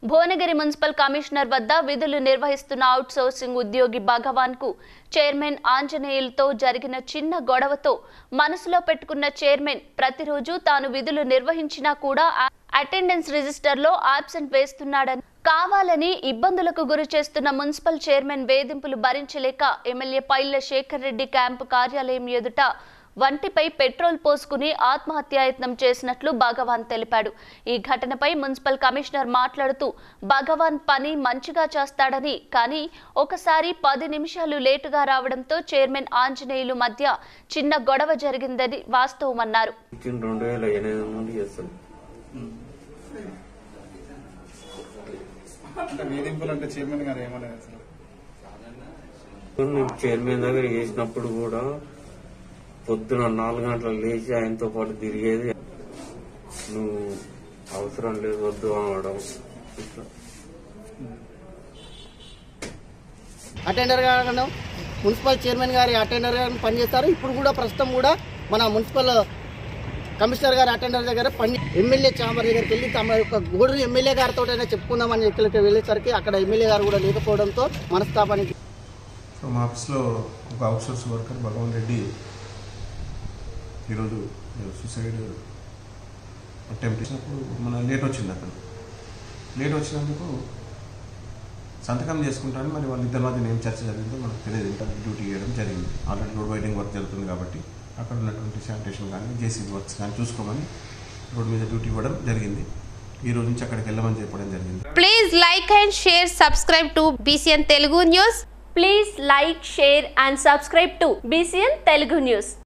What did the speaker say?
Bhuvanagiri municipal commissioner వద్ద విధులు నిర్వహిస్తున్న అవుట్సోర్సింగ్ ఉద్యోగి భగవాన్ కు చైర్మన్ ఆంజనేయులతో జరిగిన చిన్న గొడవతో మనసులో పెట్టుకున్న చైర్మన్ ప్రతిరోజు తాను విధులు నిర్వహించినా కూడా ఆ- అటెండెన్స్ రిజిస్టర్లో ఆబ్సెంట్ వేస్తున్నాడని కావాలని ఇబ్బందులకు గురి చేస్తున్న మున్సిపల్ చైర్మన్ వేధింపులు భరించలేక ఎమ్మెల్యే పైళ్ల శేఖర్ రెడ్డి క్యాంపు కార్యాలయం ఎదుట వంటిపై పెట్రోల్ పోసుకుని ఆత్మహత్యాయత్నం చేసినట్లు భగవాన్ తెలిపాడు ఈ ఘటనపై మున్సిపల్ కమిషనర్ మాట్లాడుతూ భగవాన్ పని మంచిగా చేస్తాడని కానీ ఒకసారి పది నిమిషాలు లేటుగా రావడంతో చైర్మన్ ఆంజనేయులు మధ్య చిన్న గొడవ జరిగిందని వాస్తవమన్నారు ఇచ్చిన రెండు వేల ఎనిమిది నుండి చేస్తాను అంటే వేధింపులు అంటే చైర్మన్ గారు ఏమన్నారు అసలు నేను చైర్మన్ దగ్గర చేసినప్పుడు కూడా పొద్దున నాలుగు గంటలకు లేచి ఆయనతో పాటు తిరిగేది నువ్వు అవసరం లేదు వద్దు అనడం ఇట్లా అటెండర్ గాను మున్సిపల్ చైర్మన్ గారి అటెండర్ గారు పనిచేస్తారు ఇప్పుడు కూడా ప్రస్తుతం కూడా మన మున్సిపల్ కమిషనర్ గారి అటెండర్ దగ్గర పని ఎమ్మెల్యే చాంబర్ దగ్గరికి వెళ్ళి తమ యొక్క గూడూరు ఎమ్మెల్యే గారితో చెప్పుకుందామని ఇక్కడికి వెళ్ళేసరికి అక్కడ ఎమ్మెల్యే గారు కూడా లేకపోవడంతో మనస్తాపానికి సో మా ఆఫీస్లో ఒక అవుట్సోర్స్ వర్కర్ భగవాన్ రెడ్డి ఈరోజు సూసైడ్ అటెంప్ట్ చేసినప్పుడు మన లేట్ వచ్చింది అతను లేట్ వచ్చినందుకు సంతకం చేసుకుంటాను మరి వాళ్ళిద్దరి మధ్య ఏం చర్చ జరిగిందో మనకు తెలియదు ఇంకా డ్యూటీ చేయడం జరిగింది ఆల్రెడీ రోడ్ వైడింగ్ వర్క్ జరుగుతుంది కాబట్టి అక్కడ ఉన్నటువంటి శానిటేషన్ కానీ జేసీబీ వర్క్స్ కానీ చూసుకోమని రోడ్ మీద డ్యూటీ ఇవ్వడం జరిగింది ఈ రోజు నుంచి అక్కడికి వెళ్ళమని చెప్పడం జరిగింది Please like and share, subscribe to BCN Telugu News. Please like share and subscribe to BCN Telugu news